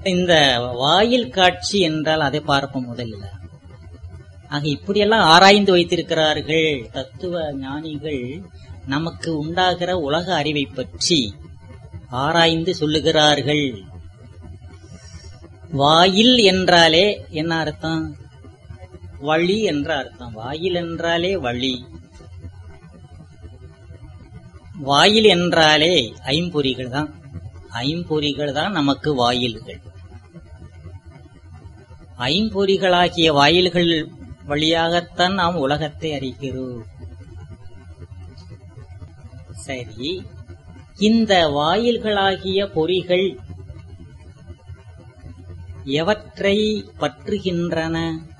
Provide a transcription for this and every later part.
இந்த வாயில் காட்சி என்றால் அதை பார்ப்போம் முதலில் ஆக இப்படியெல்லாம் ஆராய்ந்து வைத்திருக்கிறார்கள் தத்துவ ஞானிகள் நமக்கு உண்டாகிற உலக அறிவை பற்றி ஆராய்ந்து சொல்லுகிறார்கள் வாயில் என்றாலே என்ன அர்த்தம் வழி என்ற அர்த்தம் வாயில் என்றாலே வழி வாயில் என்றாலே ஐம்பொறிகள் தான் ஐம்பொறிகள் தான் நமக்கு வாயில்கள் ஐம்பொறிகளாகிய வாயில்கள் வழியாகத்தான் நாம் உலகத்தை அறிகிறோம் சரி இந்த வாயில்களாகிய பொறிகள் எவற்றை பற்றுகின்றன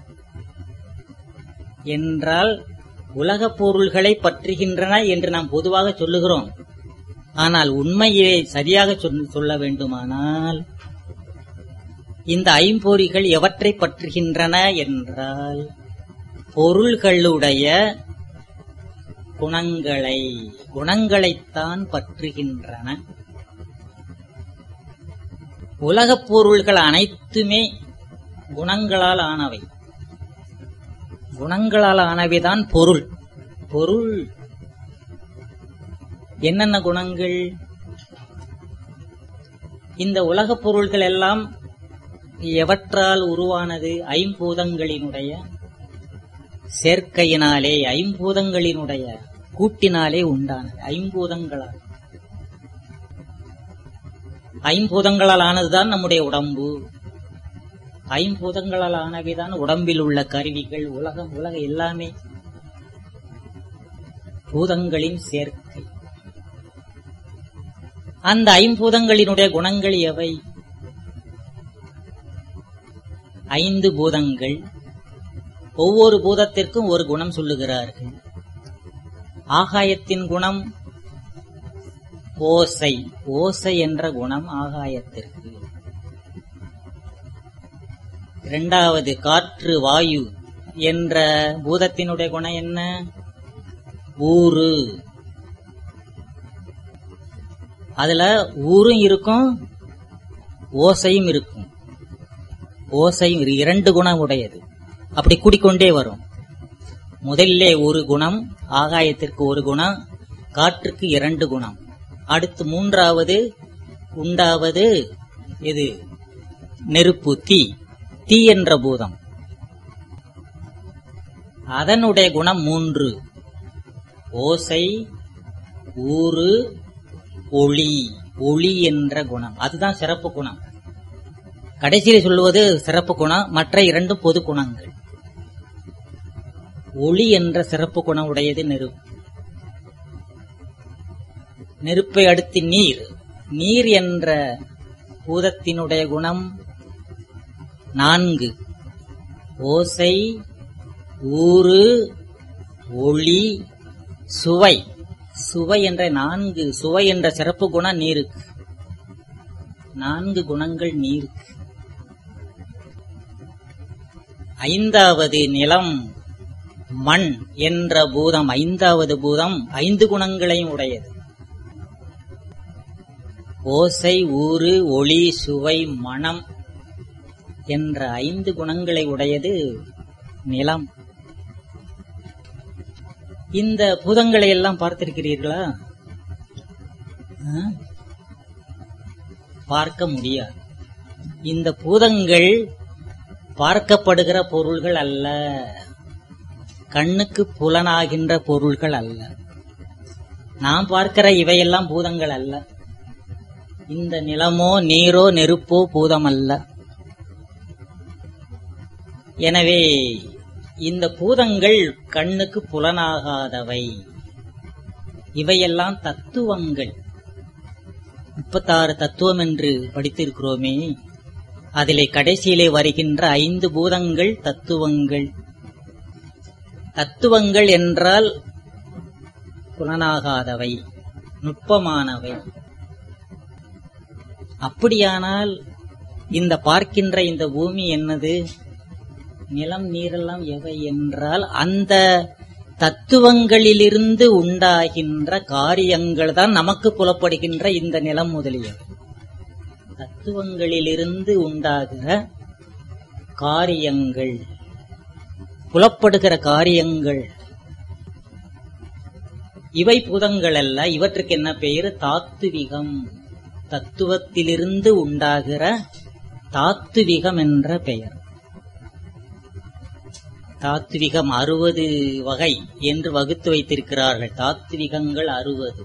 என்றால் உலகப் பொருள்களை பற்றுகின்றன என்று நாம் பொதுவாக சொல்லுகிறோம் ஆனால் உண்மையை சரியாக சொல்- சொல்ல வேண்டுமானால் இந்த ஐம்பொறிகள் எவற்றை பற்றுகின்றன என்றால் பொருள்களுடைய குணங்களை குணங்களைத்தான் பற்றுகின்றன உலகப் பொருள்கள் அனைத்துமே குணங்களால் ஆனவை குணங்களால் ஆனவைதான் பொருள் பொருள் என்னென்ன குணங்கள் இந்த உலகப் பொருள்கள் எல்லாம் எவற்றால் உருவானது ஐம்பூதங்களினுடைய சேர்க்கையினாலே ஐம்பூதங்களினுடைய கூட்டினாலே உண்டானது ஐம்பூதங்களால் ஐம்பூதங்களால் ஆனதுதான் நம்முடைய உடம்பு ஐம்பூதங்களால் ஆனவைதான் உடம்பில் உள்ள கருவிகள் உலகம் உலக எல்லாமே பூதங்களின் சேர்க்கை அந்த ஐம்பூதங்களினுடைய குணங்கள் எவை ஐந்து பூதங்கள் ஒவ்வொரு பூதத்திற்கும் ஒரு குணம் சொல்லுகிறார்கள் ஆகாயத்தின் குணம் ஓசை ஓசை என்ற குணம் ஆகாயத்திற்கு இரண்டாவது காற்று வாயு என்ற பூதத்தினுடைய குணம் என்ன ஊறு அதுல ஊரும் இருக்கும் ஓசையும் இருக்கும் ஓசையும் இரு- இரண்டு குணம் உடையது அப்படி கூடிக்கொண்டே வரும் முதல்ல ஒரு குணம் ஆகாயத்திற்கு ஒரு குணம் காற்றுக்கு இரண்டு குணம் அடுத்து மூன்றாவது உண்டாவது இது நெருப்பு தீ தீ என்ற பூதம் அதனுடைய குணம் மூன்று ஓசை ஊறு ஒளி ஒளி என்ற குணம் அதுதான் சிறப்பு குணம் கடைசியில் சொல்லுவது சிறப்பு குணம் மற்ற இரண்டும் பொது குணங்கள் ஒளி என்ற சிறப்பு குணம் உடையது நெருப்பு நெருப்பை அடுத்து நீர் நீர் என்ற பூதத்தினுடைய குணம் நான்கு ஓசை ஊறு ஒளி சுவை சுவை என்ற நான்கு சுவை என்ற சிறப்பு குணம் நீருக்கு நான்கு குணங்கள் நீருக்கு ஐந்தாவது நிலம் மண் என்ற பூதம் ஐந்தாவது பூதம் ஐந்து குணங்களையும் உடையது ஓசை ஊறு ஒளி சுவை மனம் என்ற ஐந்து குணங்களை உடையது நிலம் இந்த பூதங்களை எல்லாம் பார்த்திருக்கிறீர்களா ஆ? பார்க்க முடியாது இந்த பூதங்கள் பார்க்கப்படுகிற பொருள்கள் அல்ல கண்ணுக்கு புலனாகின்ற பொருள்கள் அல்ல நாம் பார்க்கிற இவையெல்லாம் பூதங்கள் அல்ல இந்த நிலமோ நீரோ நெருப்போ பூதம் அல்ல எனவே இந்த பூதங்கள் கண்ணுக்கு புலனாகாதவை இவையெல்லாம் தத்துவங்கள் முப்பத்தாறு தத்துவம் என்று படித்திருக்கிறோமே அதிலே கடைசியிலே வருகின்ற ஐந்து பூதங்கள் தத்துவங்கள் தத்துவங்கள் என்றால் புலனாகாதவை நுட்பமானவை அப்படியானால் இந்த பார்க்கின்ற இந்த பூமி என்னது நிலம் நீரெல்லாம் எவை என்றால் அந்த தத்துவங்களிலிருந்து உண்டாகின்ற காரியங்கள் தான் நமக்கு புலப்படுகின்ற இந்த நிலம் முதலியவை தத்துவங்களிலிருந்து உண்டாகிற காரியங்கள் புலப்படுகிற காரியங்கள் இவை பூதங்கள் அல்ல இவற்றுக்கு என்ன பெயர் தாத்துவிகம் தத்துவத்திலிருந்து உண்டாகிற தாத்துவிகம் என்ற பெயர் தாத்விகம் அறுபது வகை என்று வகுத்து வைத்திருக்கிறார்கள் தாத்விகங்கள் அறுபது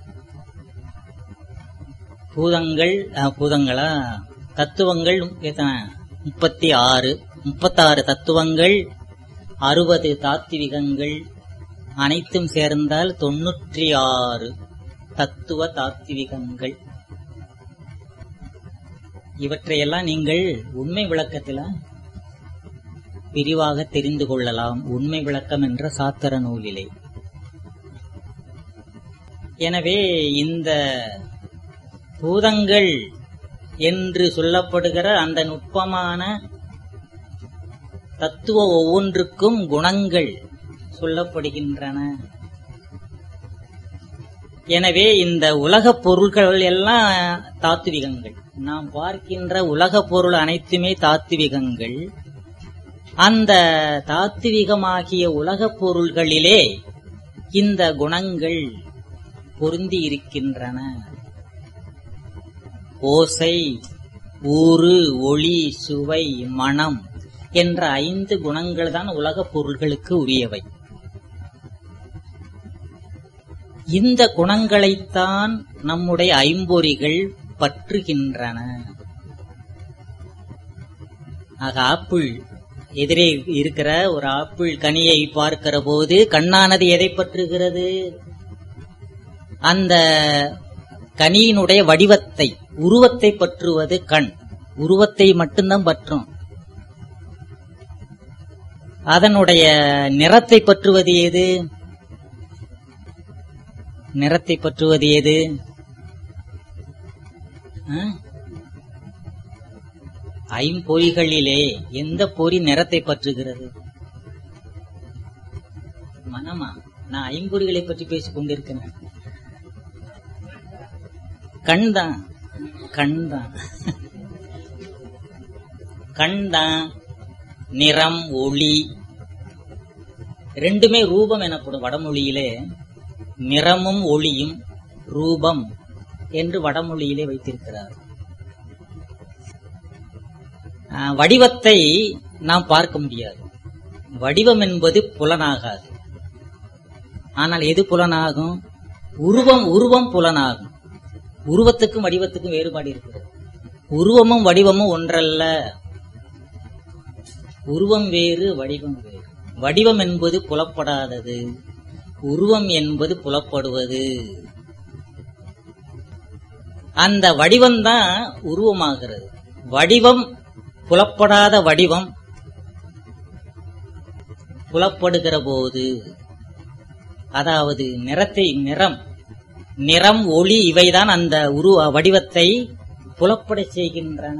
பூதங்கள் அஹ், பூதங்களா தத்துவங்கள் எத்தனை முப்பத்தி ஆறு முப்பத்தாறு தத்துவங்கள் அறுபது தாத்விகங்கள் அனைத்தும் சேர்ந்தால் தொன்னூற்றி ஆறு தத்துவ தாத்விகங்கள் இவற்றையெல்லாம் நீங்கள் உண்மை விளக்கத்தில விரிவாக தெரிந்து கொள்ளலாம் உண்மை விளக்கம் என்ற சாத்திர நூலிலே எனவே இந்த பூதங்கள் என்று சொல்லப்படுகிற அந்த நுட்பமான தத்துவ ஒவ்வொன்றுக்கும் குணங்கள் சொல்லப்படுகின்றன எனவே இந்த உலகப் பொருள்கள் எல்லாம் தாத்விகங்கள் நாம் பார்க்கின்ற உலகப் பொருள் அனைத்துமே தாத்விகங்கள் அந்த தாத்விகமாகிய உலகப் பொருள்களிலே இந்த குணங்கள் பொருந்தி இருக்கின்றன ஓசை ஊறு ஒளி சுவை மனம் என்ற ஐந்து குணங்கள் தான் உலகப் பொருள்களுக்கு உரியவை இந்த குணங்களைத்தான் நம்முடைய ஐம்பொறிகள் பற்றுகின்றன ஆக ஆப்பிள் எதிரே இருக்கிற ஒரு ஆப்பிள் கனியை பார்க்கிற போது கண்ணானது எதை பற்றுகிறது அந்த கனியினுடைய வடிவத்தை உருவத்தை பற்றுவது கண் உருவத்தை மட்டும்தான் பற்றும் அதனுடைய நிறத்தை பற்றுவது எது நிறத்தை பற்றுவது எது ஆ? ஐம்பொறிகளிலே எந்த பொறி நிறத்தை பற்றுகிறது மனமா நான் ஐம்பொறிகளை பற்றி பேசிக் கொண்டிருக்கிறேன் கண் தான் கண் தான் கண் தான் நிறம் ஒளி ரெண்டுமே ரூபம் எனப்படும் வடமொழியிலே நிறமும் ஒளியும் ரூபம் என்று வடமொழியிலே வைத்திருக்கிறார் ஆஹ், வடிவத்தை நாம் பார்க்க முடியாது வடிவம் என்பது புலனாகாது ஆனால் எது புலனாகும் உருவம் உருவம் புலனாகும் உருவத்துக்கும் வடிவத்துக்கும் வேறுபாடு இருக்கிறது உருவமும் வடிவமும் ஒன்றல்ல உருவம் வேறு வடிவம் வேறு வடிவம் என்பது புலப்படாதது உருவம் என்பது புலப்படுவது அந்த வடிவம்தான் உருவமாகிறது வடிவம் புலப்படாத வடிவம் புலப்படுகிற போது அதாவது நிறத்தை நிறம் நிறம் ஒளி இவைதான் அந்த உருவ வடிவத்தை புலப்படச் செய்கின்றன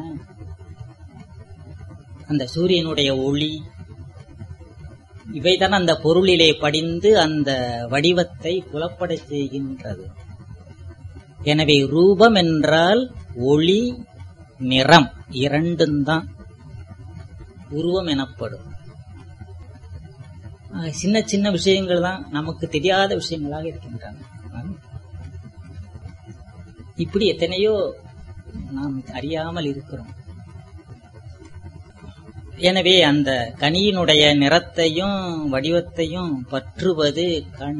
அந்த சூரியனுடைய ஒளி இவைதான் அந்த பொருளிலே படிந்து அந்த வடிவத்தை புலப்படச் செய்கின்றது எனவே ரூபம் என்றால் ஒளி நிறம் இரண்டும் தான் உருவம் எனப்படும் ஆக, சின்ன சின்ன விஷயங்கள் தான் நமக்கு தெரியாத விஷயங்களாக இருக்கின்றன ஆ? இப்படி எத்தனையோ நாம் அறியாமல் இருக்கிறோம் எனவே அந்த கனியினுடைய நிறத்தையும் வடிவத்தையும் பற்றுவது கண்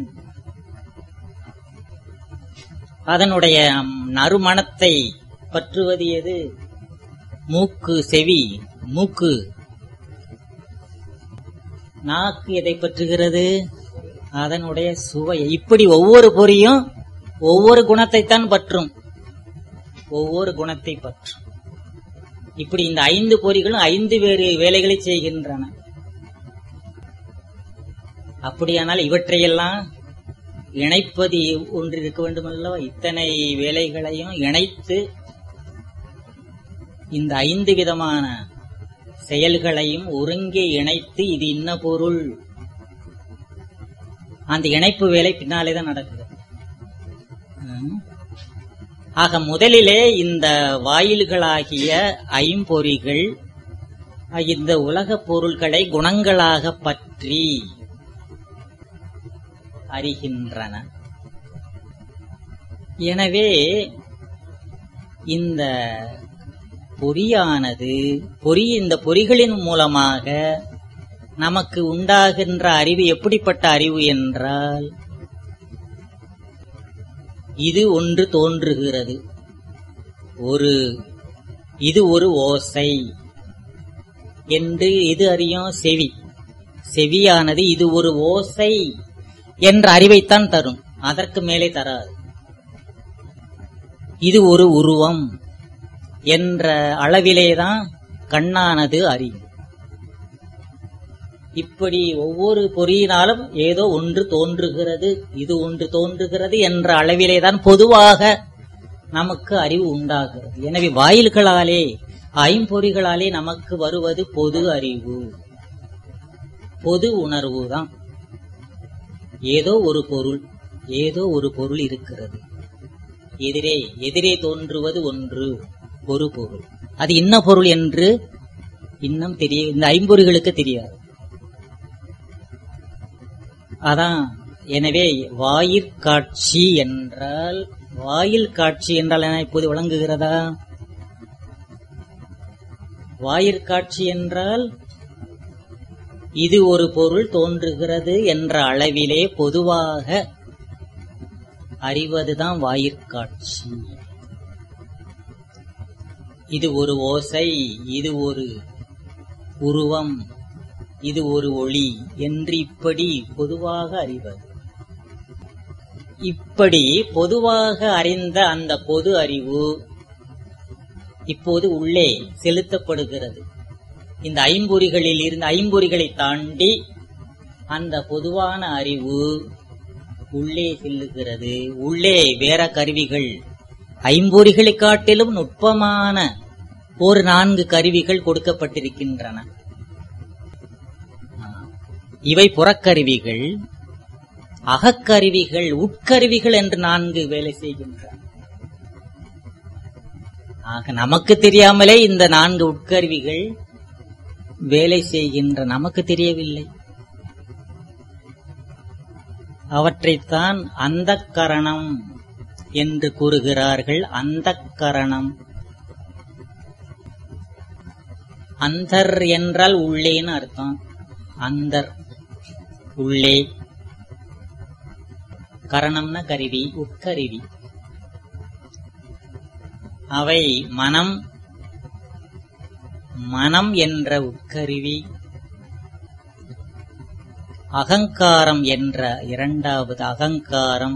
அதனுடைய ம், நறுமணத்தை பற்றுவது எது மூக்கு செவி மூக்கு நாக்கு எதை பற்றுகிறது அதனுடைய சுவையை இப்படி ஒவ்வொரு பொறியும் ஒவ்வொரு குணத்தைத்தான் பற்றும் ஒவ்வொரு குணத்தை பற்றும் இப்படி இந்த ஐந்து பொறிகளும் ஐந்து வேறு வேலைகளை செய்கின்றன அப்படியானால் இவற்றையெல்லாம் இணைப்பது ஒன்று இருக்க வேண்டுமல்லவா இத்தனை வேலைகளையும் இணைத்து இந்த ஐந்து விதமான செயல்களையும் ஒருங்கே இணைத்து இது இன்ன பொருள் அந்த இணைப்பு வேலை பின்னாலே தான் நடக்குது ம். ஆக முதலிலே இந்த வாயில்களாகிய ஐம்பொறிகள் இந்த உலகப் பொருள்களை குணங்களாக பற்றி அறிகின்றன எனவே இந்த பொறியானது பொறி இந்த பொறிகளின் மூலமாக நமக்கு உண்டாகின்ற அறிவு எப்படிப்பட்ட அறிவு என்றால் இது ஒன்று தோன்றுகிறது ஒரு இது ஒரு ஓசை என்று இது அறியும் செவி செவியானது இது ஒரு ஓசை என்ற அறிவைத்தான் தரும் அதற்கு மேலே தராது இது ஒரு உருவம் என்ற அளவிலேதான் கண்ணானது அறியும் இப்படி ஒவ்வொரு பொறியினாலும் ஏதோ ஒன்று தோன்றுகிறது இது ஒன்று தோன்றுகிறது என்ற அளவிலேதான் பொதுவாக நமக்கு அறிவு உண்டாகிறது எனவே வாயில்களாலே ஐம்பொறிகளாலே நமக்கு வருவது பொது அறிவு பொது உணர்வு தான் ஏதோ ஒரு பொருள் ஏதோ ஒரு பொருள் இருக்கிறது எதிரே எதிரே தோன்றுவது ஒன்று ஒரு பொருள் அது இன்ன பொருள் என்று இன்னும் தெரிய இந்த ஐம்பொறிகளுக்கு தெரியாது அதான் எனவே வாயிற்காட்சி என்றால் வாயில் காட்சி என்றால் என்ன இப்போது விளங்குகிறதா வாயிற்காட்சி என்றால் இது ஒரு பொருள் தோன்றுகிறது என்ற அளவிலே பொதுவாக அறிவதுதான் வாயிற்காட்சி இது ஒரு ஓசை இது ஒரு உருவம் இது ஒரு ஒளி என்று இப்படி பொதுவாக அறிவது இப்படி பொதுவாக அறிந்த அந்த பொது அறிவு இப்போது உள்ளே செலுத்தப்படுகிறது இந்த ஐம்பொறிகளில் இருந்து ஐம்பொறிகளை தாண்டி அந்த பொதுவான அறிவு உள்ளே செல்லுகிறது உள்ளே வேற கருவிகள் ஐம்பொறிகளை காட்டிலும் நுட்பமான ஒரு நான்கு கருவிகள் கொடுக்கப்பட்டிருக்கின்றன இவை புறக்கருவிகள் அகக்கருவிகள் உட்கருவிகள் என்று நான்கு வேலை செய்கின்றன ஆக நமக்கு தெரியாமலே இந்த நான்கு உட்கருவிகள் வேலை செய்கின்ற நமக்கு தெரியவில்லை அவற்றைத்தான் அந்த கரணம் என்று கூறுகிறார்கள் அந்த கரணம் அந்தர் என்றால் உள்ளேன்னு அர்த்தம் அந்தர் உள்ளே கரணம்னா கருவி உட்கருவி அவை மனம் மனம் என்ற உட்கருவி அகங்காரம் என்ற இரண்டாவது அகங்காரம்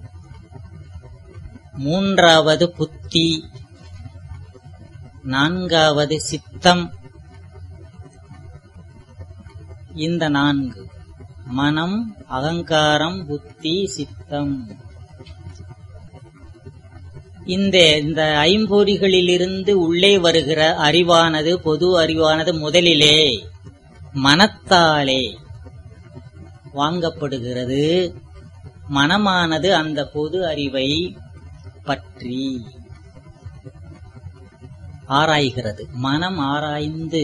மூன்றாவது புத்தி நான்காவது சித்தம் இந்த நான்கு மனம் அகங்காரம் புத்தி சித்தம் இந்த இந்த ஐம்பொறிகளிலிருந்து உள்ளே வருகிற அறிவானது பொது அறிவானது முதலிலே மனத்தாலே வாங்கப்படுகிறது மனமானது அந்த பொது அறிவை பற்றி ஆராய்கிறது மனம் ஆராய்ந்து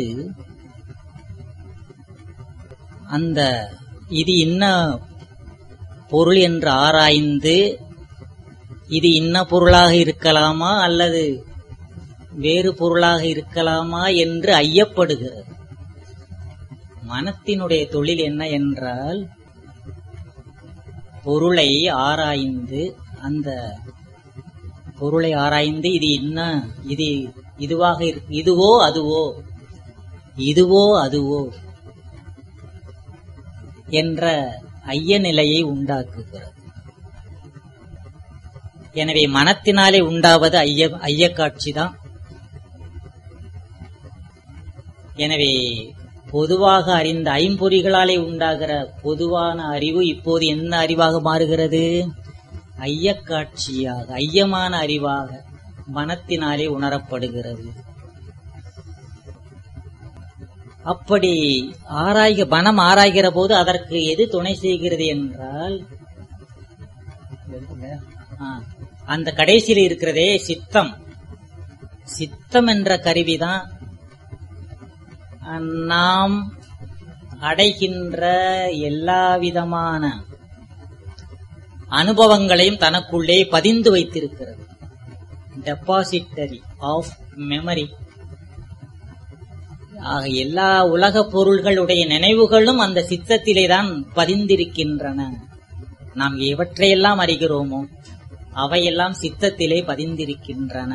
அந்த இது இன்ன பொருள் என்று ஆராய்ந்து இது இன்ன பொருளாக இருக்கலாமா அல்லது வேறு பொருளாக இருக்கலாமா என்று ஐயப்படுகிறது மனத்தினுடைய தொழில் என்ன என்றால் பொருளை ஆராய்ந்து அந்த பொருளை ஆராய்ந்து இது என்ன இது இதுவாக இருக்கு இதுவோ அதுவோ இதுவோ அதுவோ என்ற ஐய நிலையை உண்டாக்குகிறது எனவே மனத்தினாலே உண்டாவது ஐய ஐயக்காட்சி தான் எனவே பொதுவாக அறிந்த ஐம்பொறிகளாலே உண்டாகிற பொதுவான அறிவு இப்போது என்ன அறிவாக மாறுகிறது ஐயக்காட்சியாக ஐயமான அறிவாக மனத்தினாலே உணரப்படுகிறது அப்படி ஆராய்க மனம் ஆராய்கிற போது அதற்கு எது துணை செய்கிறது என்றால் ஆ, அந்த கடைசியில் இருக்கிறதே சித்தம் சித்தம் என்ற கருவிதான் அஹ், நாம் அடைகின்ற எல்லா விதமான அனுபவங்களையும் தனக்குள்ளே பதிந்து வைத்திருக்கிறது டெபாசிட்டரி ஆஃப் மெமரி ஆக எல்லா உலக பொருள்களுடைய நினைவுகளும் அந்த சித்தத்திலே தான் பதிந்திருக்கின்றன நாம் எவற்றையெல்லாம் அறிகிறோமோ அவையெல்லாம் சித்தத்திலே பதிந்திருக்கின்றன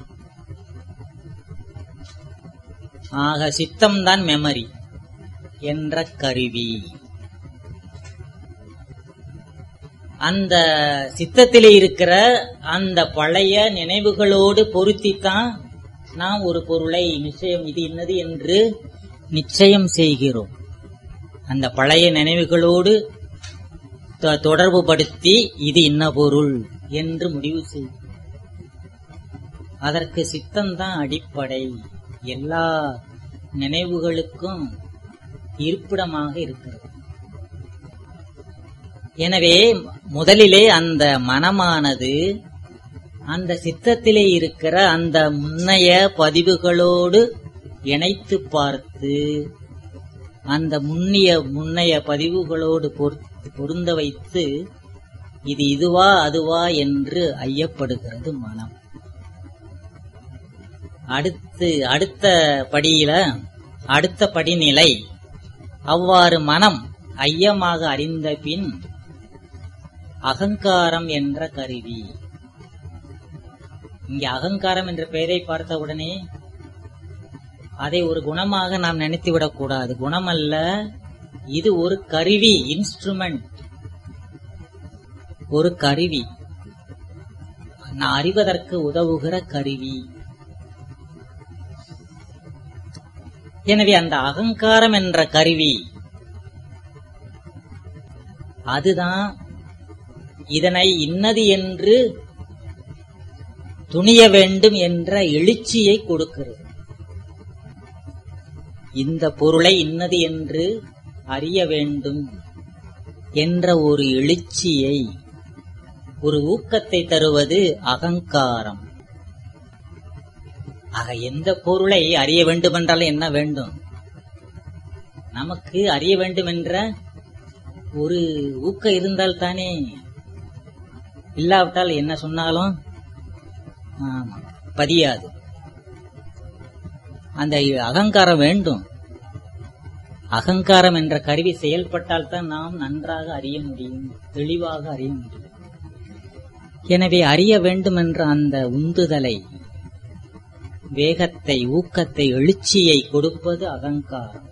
ஆக சித்தம்தான் மெமரி என்ற கருவி அந்த சித்தத்திலே இருக்கிற அந்த பழைய நினைவுகளோடு பொருத்தித்தான் நாம் ஒரு பொருளை நிச்சயம் இது இன்னது என்று நிச்சயம் செய்கிறோம் அந்த பழைய நினைவுகளோடு தொ- தொடர்பு படுத்தி இது இன்ன பொருள் என்று முடிவு செய்யும் அதற்கு சித்தம்தான் அடிப்படை எல்லா நினைவுகளுக்கும் இருப்பிடமாக இருக்கிறது எனவே முதலிலே அந்த மனமானது அந்த சித்தத்திலே இருக்கிற அந்த முன்னைய பதிவுகளோடு இணைத்து பார்த்து அந்த முன்னிய முன்னைய பதிவுகளோடு பொருத்- பொருந்த வைத்து இது இதுவா அதுவா என்று ஐயப்படுகிறது மனம் அடுத்து அடுத்த படியில அடுத்த படிநிலை அவ்வாறு மனம் ஐயமாக அறிந்த பின் அகங்காரம் என்ற கருவி இங்கே அகங்காரம் என்ற பெயரை பார்த்த உடனே அதை ஒரு குணமாக நாம் நினைத்து விடக்கூடாது குணம் அல்ல இது ஒரு கருவி இன்ஸ்ட்ருமெண்ட் ஒரு கருவி நான் அறிவதற்கு உதவுகிற கருவி எனவே அந்த அகங்காரம் என்ற கருவி அதுதான் இதனை இன்னது என்று துணிய வேண்டும் என்ற எழுச்சியை கொடுக்கிறது இந்த பொருளை இன்னது என்று அறிய வேண்டும் என்ற ஒரு எழுச்சியை ஒரு ஊக்கத்தை தருவது அகங்காரம் ஆக எந்த பொருளை அறிய வேண்டுமென்றால் என்ன வேண்டும் நமக்கு அறிய வேண்டும் என்ற ஒரு ஊக்கம் இருந்தால் தானே இல்லாவிட்டால் என்ன சொன்னாலும் ஆமா, பதியாது அந்த அகங்காரம் வேண்டும் அகங்காரம் என்ற கருவி செயல்பட்டால் தான் நாம் நன்றாக அறிய முடியும் தெளிவாக அறிய முடியும் எனவே அறிய வேண்டும் என்ற அந்த உந்துதலை வேகத்தை ஊக்கத்தை எழுச்சியை கொடுப்பது அகங்காரம்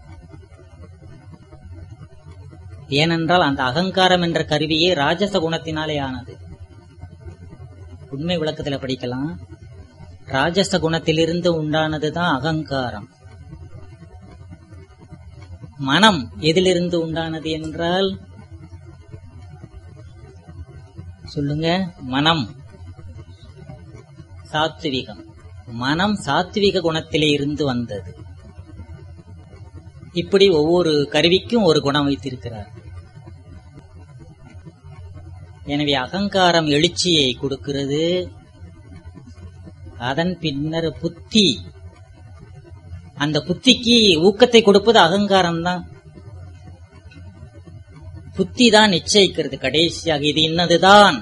ஏனென்றால் அந்த அகங்காரம் என்ற கருவியே ராஜச குணத்தினாலே ஆனது உண்மை விளக்கத்தில் படிக்கலாம் ராஜச குணத்திலிருந்து உண்டானதுதான் அகங்காரம் மனம் எதிலிருந்து உண்டானது என்றால் சொல்லுங்க மனம் சாத்விகம் மனம் சாத்விக குணத்திலே இருந்து வந்தது இப்படி ஒவ்வொரு கருவிக்கும் ஒரு குணம் வைத்திருக்கிறார் எனவே அகங்காரம் எழுச்சியை கொடுக்கிறது அதன் பின்னர் புத்தி அந்த புத்திக்கு ஊக்கத்தை கொடுப்பது அகங்காரம் தான் புத்தி தான் நிச்சயிக்கிறது கடைசியாக இது இன்னதுதான்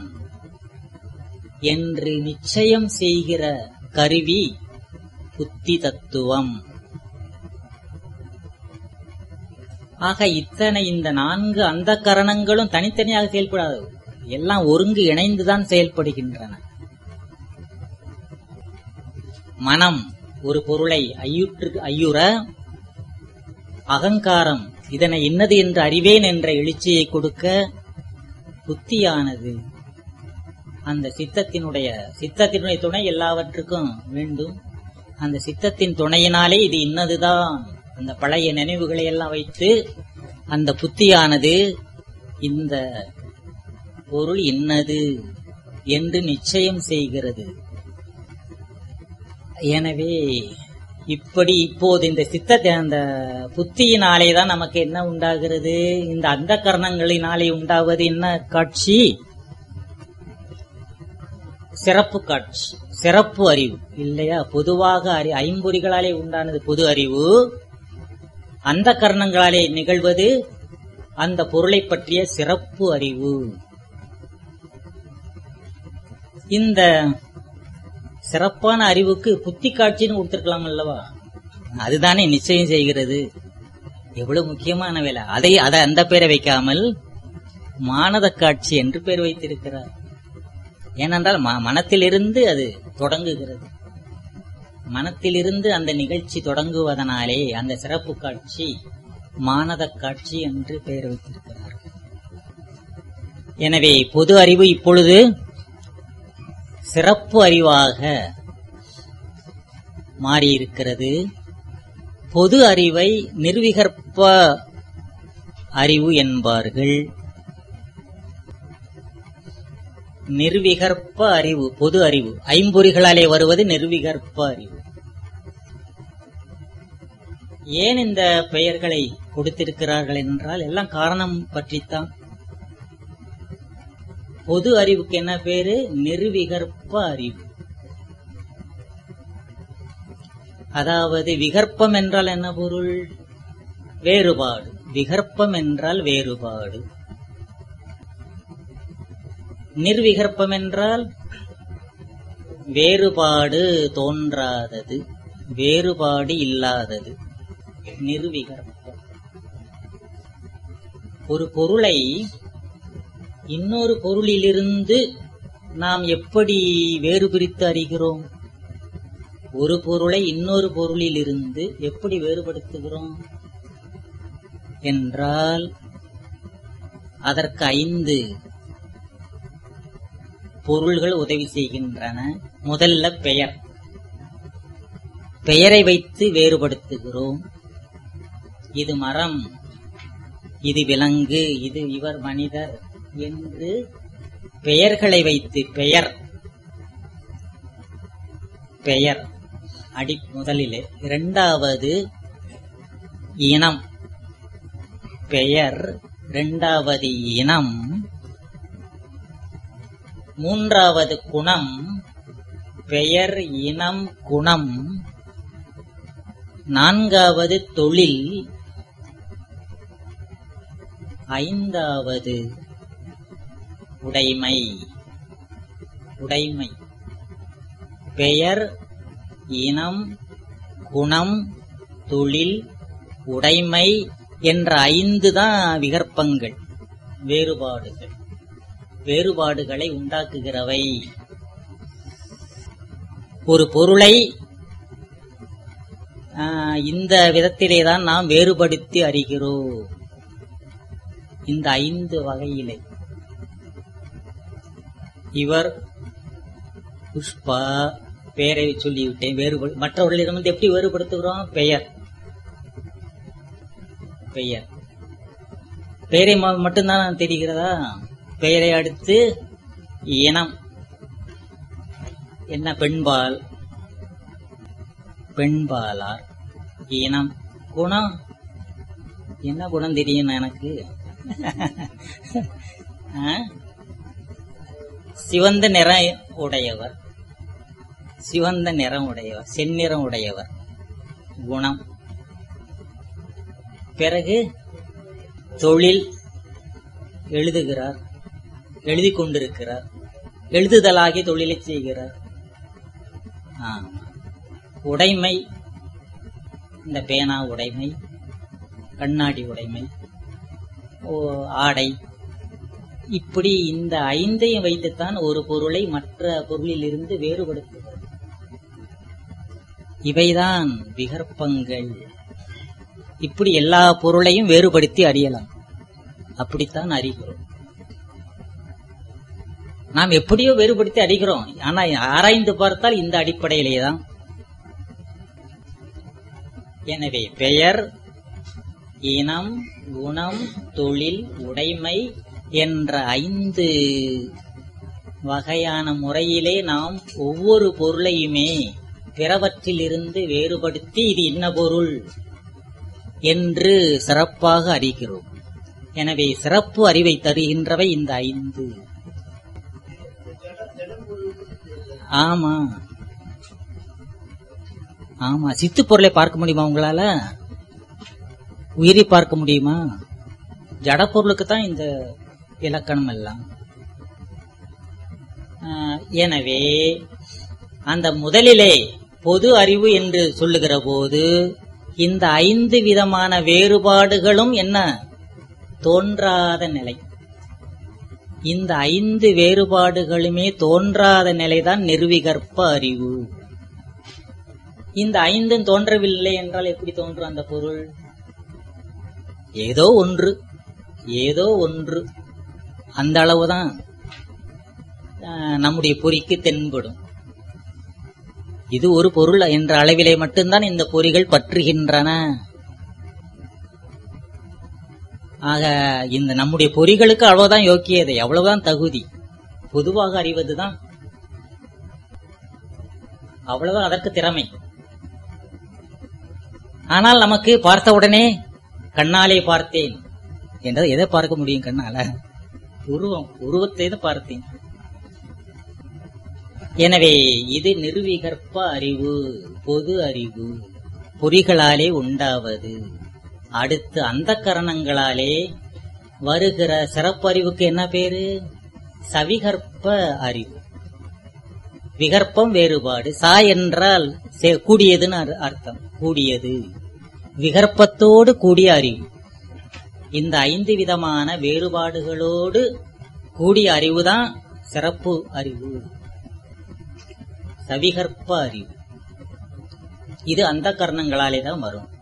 என்று நிச்சயம் செய்கிற கருவி புத்தி தத்துவம் ஆக இத்தனை இந்த நான்கு அந்த கரணங்களும் தனித்தனியாக செயல்படாது எல்லாம் ஒருங்கு இணைந்துதான் செயல்படுகின்றன மனம் ஒரு பொருளை ஐயுற்று ஐயுற அகங்காரம் இதனை இன்னது என்று அறிவேன் என்ற எழுச்சியை கொடுக்க புத்தியானது அந்த சித்தத்தினுடைய சித்தத்தினுடைய துணை எல்லாவற்றுக்கும் வேண்டும் அந்த சித்தத்தின் துணையினாலே இது இன்னதுதான் அந்த பழைய நினைவுகளை எல்லாம் வைத்து அந்த புத்தியானது இந்த பொருள் இன்னது என்று நிச்சயம் செய்கிறது எனவே இப்படி இப்போது இந்த சித்தத்தை அந்த புத்தியினாலே தான் நமக்கு என்ன உண்டாகிறது இந்த அந்த கரணங்களினாலே உண்டாவது என்ன காட்சி சிறப்பு காட்சி சிறப்பு அறிவு இல்லையா பொதுவாக அறி ஐம்பொறிகளாலே உண்டானது பொது அறிவு அந்த கரணங்களாலே நிகழ்வது அந்த பொருளை பற்றிய சிறப்பு அறிவு இந்த சிறப்பான அறிவுக்கு புத்தி காட்சின்னு கொடுத்திருக்கலாம் அல்லவா அதுதானே நிச்சயம் செய்கிறது எவ்வளவு முக்கியமான வேலை அதை அதை அந்த பேரை வைக்காமல் மானத காட்சி என்று பேர் வைத்திருக்கிறார் ஏனென்றால் ம- மனத்திலிருந்து அது தொடங்குகிறது மனத்திலிருந்து அந்த நிகழ்ச்சி தொடங்குவதனாலே அந்த சிறப்பு காட்சி மானத காட்சி என்று பெயர் வைத்திருக்கிறார் எனவே பொது அறிவு இப்பொழுது சிறப்பு அறிவாக மாறியிருக்கிறது பொது அறிவை நிர்விகற்ப அறிவு என்பார்கள் நிர்விகற்ப அறிவு பொது அறிவு ஐம்பொறிகளாலே வருவது நிர்விகற்ப அறிவு ஏன் இந்த பெயர்களை கொடுத்திருக்கிறார்கள் என்றால் எல்லாம் காரணம் பற்றித்தான் பொது அறிவுக்கு என்ன பேரு நிர்விகற்ப அறிவு அதாவது விகற்பம் என்றால் என்ன பொருள் வேறுபாடு விகற்பம் என்றால் வேறுபாடு நிர்விகற்பம் என்றால் வேறுபாடு தோன்றாதது வேறுபாடு இல்லாதது நிர்விகற்பம் ஒரு பொருளை இன்னொரு பொருளிலிருந்து நாம் எப்படி வேறு பிரித்து அறிகிறோம் ஒரு பொருளை இன்னொரு பொருளிலிருந்து எப்படி வேறுபடுத்துகிறோம் என்றால் அதற்கு ஐந்து பொருள்கள் உதவி செய்கின்றன முதல்ல பெயர் பெயரை வைத்து வேறுபடுத்துகிறோம் இது மரம் இது விலங்கு இது இவர் மனிதர் என்று பெயர்களை வைத்து பெயர் பெயர் அடி முதலிலே இரண்டாவது இனம் பெயர் இரண்டாவது இனம் மூன்றாவது குணம் பெயர் இனம் குணம் நான்காவது தொழில் ஐந்தாவது உடைமை உடைமை பெயர் இனம் குணம் தொழில் உடைமை என்ற ஐந்து தான் விகற்பங்கள் வேறுபாடுகள் வேறுபாடுகளை உண்டாக்குகிறவை ஒரு பொருளை ஆஹ், இந்த விதத்திலே தான் நாம் வேறுபடுத்தி அறிகிறோம் இந்த ஐந்து வகையிலே இவர் புஷ்பா பெயரை சொல்லிவிட்டேன் வேறுபடு மற்றவர்களிடமிருந்து எப்படி வேறுபடுத்துகிறோம் பெயர் பெயர் பெயரை ம- மட்டும்தான் தெரிகிறதா பெயரை அடுத்து இனம் என்ன பெண்பால் பெண்பாலார் இனம் குணம் என்ன குணம் தெரியும் எனக்கு ஆ? சிவந்த நிறம் உடையவர் சிவந்த நிறம் உடையவர் செந்நிறம் உடையவர் குணம் பிறகு தொழில் எழுதுகிறார் எழுதி கொண்டிருக்கிறார் எழுதுதலாகி தொழிலை செய்கிறார் ஆ. உடைமை இந்த பேனா உடைமை கண்ணாடி உடைமை ஓ, ஆடை இப்படி இந்த ஐந்தையும் வைத்துத்தான் ஒரு பொருளை மற்ற பொருளிலிருந்து வேறுபடுத்துகிறது இவைதான் விகற்பங்கள் இப்படி எல்லா பொருளையும் வேறுபடுத்தி அறியலாம் அப்படித்தான் அறிகிறோம் நாம் எப்படியோ வேறுபடுத்தி அறிகிறோம் ஆனா ஆராய்ந்து பார்த்தால் இந்த அடிப்படையிலேயே தான் எனவே பெயர் இனம் குணம் தொழில் உடைமை என்ற ஐந்து வகையான முறையிலே நாம் ஒவ்வொரு பொருளையுமே பிறவற்றிலிருந்து வேறுபடுத்தி இது இன்ன பொருள் என்று சிறப்பாக அறிகிறோம் எனவே சிறப்பு அறிவை தருகின்றவை இந்த ஐந்து ஆமா ஆமா சித்து பொருளை பார்க்க முடியுமா உங்களால உயிரை பார்க்க முடியுமா ஜட பொருளுக்கு தான் இந்த இலக்கணம் எல்லாம் ஆஹ், எனவே அந்த முதலிலே பொது அறிவு என்று சொல்லுகிற போது இந்த ஐந்து விதமான வேறுபாடுகளும் என்ன தோன்றாத நிலை இந்த ஐந்து வேறுபாடுகளுமே தோன்றாத நிலைதான் நிர்விகற்ப அறிவு இந்த ஐந்தும் தோன்றவில்லை என்றால் எப்படி தோன்றும் அந்த பொருள் ஏதோ ஒன்று ஏதோ ஒன்று அந்த அளவுதான் ஆஹ், நம்முடைய பொறிக்கு தென்படும் இது ஒரு பொருள் என்ற அளவிலே மட்டும்தான் இந்த பொறிகள் பற்றுகின்றன ஆக இந்த நம்முடைய பொறிகளுக்கு அவ்வளவுதான் யோக்கியதை அவ்வளவுதான் தகுதி பொதுவாக அறிவதுதான் அவ்வளவுதான் அதற்கு திறமை ஆனால் நமக்கு பார்த்த உடனே கண்ணாலே பார்த்தேன் என்றது எதை பார்க்க முடியும் கண்ணால உருவம் உருவத்தை தான் பார்த்தேன் எனவே இது நிர்விகற்ப அறிவு பொது அறிவு பொறிகளாலே உண்டாவது அடுத்து அந்த கரணங்களாலே வருகிற சிறப்பறிவுக்கு என்ன பேரு சவிகற்ப அறிவு விகற்பம் வேறுபாடு சா என்றால் சே- கூடியதுன்னு அர்- அர்த்தம் கூடியது விகற்பத்தோடு கூடிய அறிவு இந்த ஐந்து விதமான வேறுபாடுகளோடு கூடிய அறிவுதான் சிறப்பு அறிவு சவிகற்ப அறிவு இது அந்த கரணங்களாலே தான் வரும்